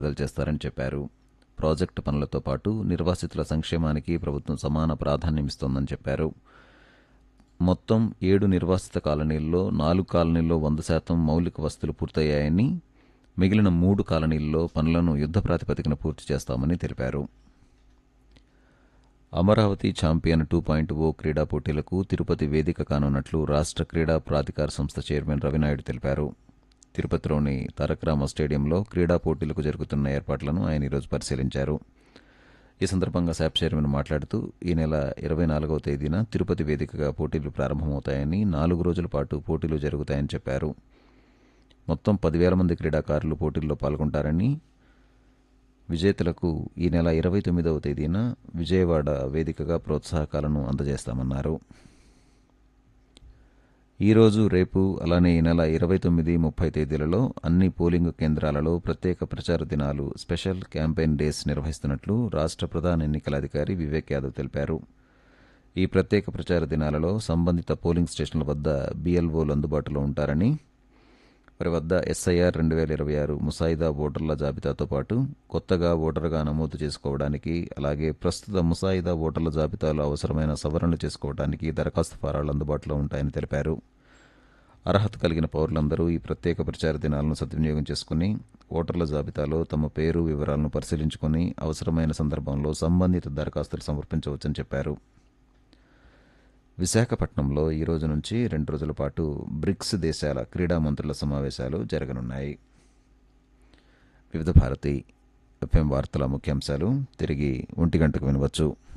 విడుదల చేస్తారని చెప్పారు ప్రాజెక్టు పనులతో పాటు నిర్వాసితుల సంక్షేమానికి ప్రభుత్వం సమాన ప్రాధాన్యమిస్తోందని చెప్పారు మొత్తం ఏడు నిర్వాసిత కాలనీల్లో నాలుగు కాలనీల్లో వంద శాతం మౌలిక వసతులు పూర్తయ్యాయని మిగిలిన మూడు కాలనీల్లో పనులను యుద్ధ ప్రాతిపదికన పూర్తి చేస్తామని తెలిపారు Amaravati champion two point O క్రీడా పోటీలకు తిరుపతి వేదిక కానున్నట్లు రాష్ట్ర క్రీడా ప్రాధికార సంస్థ చైర్మన్ రవినాయుడు తెలిపారు తిరుపతిలోని తారక రామ స్టేడియంలో క్రీడా పోటీలకు జరుగుతున్న ఏర్పాట్లను ఆయన ఈరోజు పరిశీలించారు ఈ సందర్భంగా శాప్ చైర్మన్ మాట్లాడుతూ ఈ నెల ఇరవై నాలుగవ తేదీన తిరుపతి వేదికగా పోటీలు ప్రారంభమవుతాయని నాలుగు రోజుల పాటు పోటీలు జరుగుతాయని చెప్పారు మొత్తం పదివేల మంది క్రీడాకారులు పోటీల్లో పాల్గొంటారని విజేతలకు ఈ నెల ఇరవై తొమ్మిదవ తేదీన విజయవాడ వేదికగా ప్రోత్సాహకాలను అందజేస్తామన్నారు ఈరోజు రేపు అలానే ఈ నెల ఇరవై తొమ్మిది ముప్పై తేదీలలో అన్ని పోలింగ్ కేంద్రాలలో ప్రత్యేక ప్రచార దినాలు స్పెషల్ క్యాంపెయిన్ డేస్ నిర్వహిస్తున్నట్లు రాష్ట్ర ప్రధాన ఎన్నికల అధికారి వివేక్ యాదవ్ తెలిపారు ఈ ప్రత్యేక ప్రచార దినాలలో సంబంధిత పోలింగ్ స్టేషన్ల వద్ద బీఎల్ఓలు అందుబాటులో ఉంటారని వారి వద్ద ఎస్ఐఆర్ రెండు వేల ఇరవై ఆరు ముసాయిదా ఓటర్ల జాబితాతో పాటు కొత్తగా ఓటరుగా నమోదు చేసుకోవడానికి అలాగే ప్రస్తుత ముసాయిదా ఓటర్ల జాబితాలో అవసరమైన సవరణలు చేసుకోవడానికి దరఖాస్తు ఫారాలు అందుబాటులో ఉంటాయని తెలిపారు అర్హత కలిగిన పౌరులందరూ ఈ ప్రత్యేక ప్రచార దినాలను సద్వినియోగం చేసుకుని ఓటర్ల జాబితాలో తమ పేరు వివరాలను పరిశీలించుకుని అవసరమైన సందర్భంలో సంబంధిత దరఖాస్తులు సమర్పించవచ్చని చెప్పారు విశాఖపట్నంలో ఈ రోజు నుంచి రెండు రోజుల పాటు బ్రిక్స్ దేశాల క్రీడా మంత్రుల సమావేశాలు జరగనున్నాయి వివిధ భారతి ఎఫ్ఎం వార్తల ముఖ్యాంశాలు తిరిగి ఒంటి గంటకు వినవచ్చు